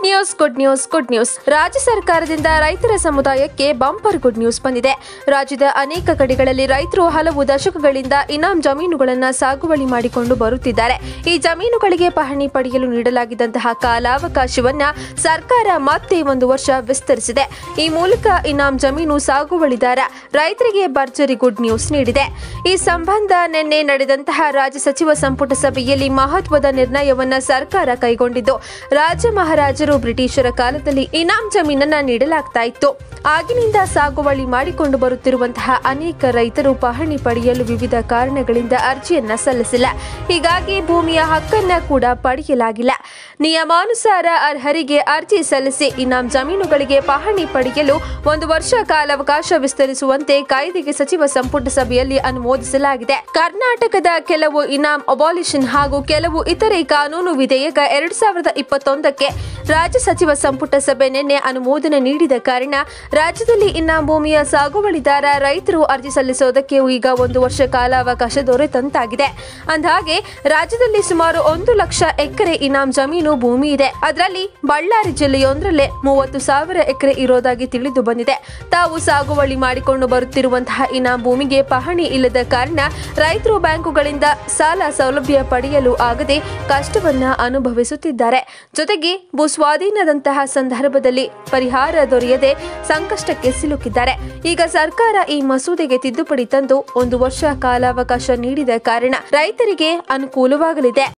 news good news good news ರಾಜ್ಯ ಸರ್ಕಾರದಿಂದ ರೈತರ ಸಮುದಾಯಕ್ಕೆ ಬಂಪರ್ ಗುಡ್ ನ್ಯೂಸ್ ಬಂದಿದೆ ರಾಜ್ಯದ ಅನೇಕ ಕಡೆಗಳಲ್ಲಿ ರೈತರು ಹಲವು ದಶಕಗಳಿಂದ ಇನಾಮ್ ಜಮೀನುಗಳನ್ನು ಸಾಗುವಳಿ ಮಾಡಿಕೊಂಡು ಬರುತ್ತಿದ್ದಾರೆ ಈ ಜಮೀನುಗಳಿಗೆ ಪಹಣಿ ಪಡೆಯಲು ನೀಡಲಾಗಿದ್ದಂತಹ ಕಾಲಾವಕಾಶವನ್ನ ಸರ್ಕಾರ ಮತ್ತೆ ಒಂದು ವರ್ಷ ವಿಸ್ತರಿಸಿದೆ ಈ ಮೂಲಕ ಇನಾಮ್ ಜಮೀನು ಸಾಗುವಳಿದಾರ ರೈತರಿಗೆ ಭರ್ಜರಿ ಗುಡ್ ನ್ಯೂಸ್ ನೀಡಿದೆ ಈ ಸಂಬಂಧ ನಿನ್ನೆ ನಡೆದಂತಹ ರಾಜ್ಯ ಸಚಿವ ಸಂಪುಟ ಸಭೆಯಲ್ಲಿ ಮಹತ್ವದ ನಿರ್ಣಯವನ್ನ ಸರ್ಕಾರ ಕೈಗೊಂಡಿದ್ದು ರಾಜ ಮಹಾರಾಜರು ಬ್ರಿಟಿಷರ ಕಾಲದಲ್ಲಿ ಇನಾಮ್ ಜಮೀನನ್ನ ನೀಡಲಾಗ್ತಾ ಇತ್ತು ಆಗಿನಿಂದ ಸಾಗುವಳಿ ಮಾಡಿಕೊಂಡು ಬರುತ್ತಿರುವಂತಹ ಅನೇಕ ರೈತರು ಪಹಣಿ ಪಡೆಯಲು ವಿವಿಧ ಕಾರಣಗಳಿಂದ ಅರ್ಜಿಯನ್ನ ಸಲ್ಲಿಸಿಲ್ಲ ಹೀಗಾಗಿ ಭೂಮಿಯ ಹಕ್ಕನ್ನ ಕೂಡ ಪಡೆಯಲಾಗಿಲ್ಲ ನಿಯಮಾನುಸಾರ ಅರ್ಹರಿಗೆ ಅರ್ಜಿ ಸಲ್ಲಿಸಿ ಇನಾಮ್ ಜಮೀನುಗಳಿಗೆ ಪಹಣಿ ಪಡೆಯಲು ಒಂದು ವರ್ಷ ಕಾಲಾವಕಾಶ ವಿಸ್ತರಿಸುವಂತೆ ಕಾಯ್ದೆಗೆ ಸಚಿವ ಸಂಪುಟ ಸಭೆಯಲ್ಲಿ ಅನುಮೋದಿಸಲಾಗಿದೆ ಕರ್ನಾಟಕದ ಕೆಲವು ಇನಾಮ್ ಅಬಾಲಿಷನ್ ಹಾಗೂ ಕೆಲವು ಇತರೆ ಕಾನೂನು ವಿಧೇಯಕ ಎರಡ್ ಸಾವಿರದ ಇಪ್ಪತ್ತೊಂದಕ್ಕೆ ರಾಜ್ಯ ಸಚಿವ ಸಂಪುಟ ಸಭೆ ನಿನ್ನೆ ಅನುಮೋದನೆ ನೀಡಿದ ಕಾರಣ ರಾಜ್ಯದಲ್ಲಿ ಇನ್ನಾಮ್ ಭೂಮಿಯ ಸಾಗುವಳಿದಾರ ರೈತರು ಅರ್ಜಿ ಸಲ್ಲಿಸೋದಕ್ಕೆ ಈಗ ಒಂದು ವರ್ಷ ಕಾಲಾವಕಾಶ ದೊರೆತಂತಾಗಿದೆ ಅಂದಹಾಗೆ ರಾಜ್ಯದಲ್ಲಿ ಸುಮಾರು ಒಂದು ಲಕ್ಷ ಎಕರೆ ಇನಾಮ್ ಜಮೀನು ಭೂಮಿ ಇದೆ ಅದರಲ್ಲಿ ಬಳ್ಳಾರಿ ಜಿಲ್ಲೆಯೊಂದರಲ್ಲೇ ಮೂವತ್ತು ಸಾವಿರ ಎಕರೆ ಇರೋದಾಗಿ ತಿಳಿದು ಬಂದಿದೆ ತಾವು ಸಾಗುವಳಿ ಮಾಡಿಕೊಂಡು ಬರುತ್ತಿರುವಂತಹ ಇನಾಮ್ ಭೂಮಿಗೆ ಪಹಣಿ ಇಲ್ಲದ ಕಾರಣ ರೈತರು ಬ್ಯಾಂಕುಗಳಿಂದ ಸಾಲ ಸೌಲಭ್ಯ ಪಡೆಯಲು ಆಗದೆ ಕಷ್ಟವನ್ನ ಅನುಭವಿಸುತ್ತಿದ್ದಾರೆ ಜೊತೆಗೆ ಭೂ ಸ್ವಾಧೀನದಂತಹ ಸಂದರ್ಭದಲ್ಲಿ ಪರಿಹಾರ ದೊರೆಯದೆ ಸಂಕಷ್ಟಕ್ಕೆ ಸಿಲುಕಿದ್ದಾರೆ ಈಗ ಸರ್ಕಾರ ಈ ಮಸೂದೆಗೆ ತಿದ್ದುಪಡಿ ತಂದು ಒಂದು ವರ್ಷ ಕಾಲಾವಕಾಶ ನೀಡಿದ ಕಾರಣ ರೈತರಿಗೆ ಅನುಕೂಲವಾಗಲಿದೆ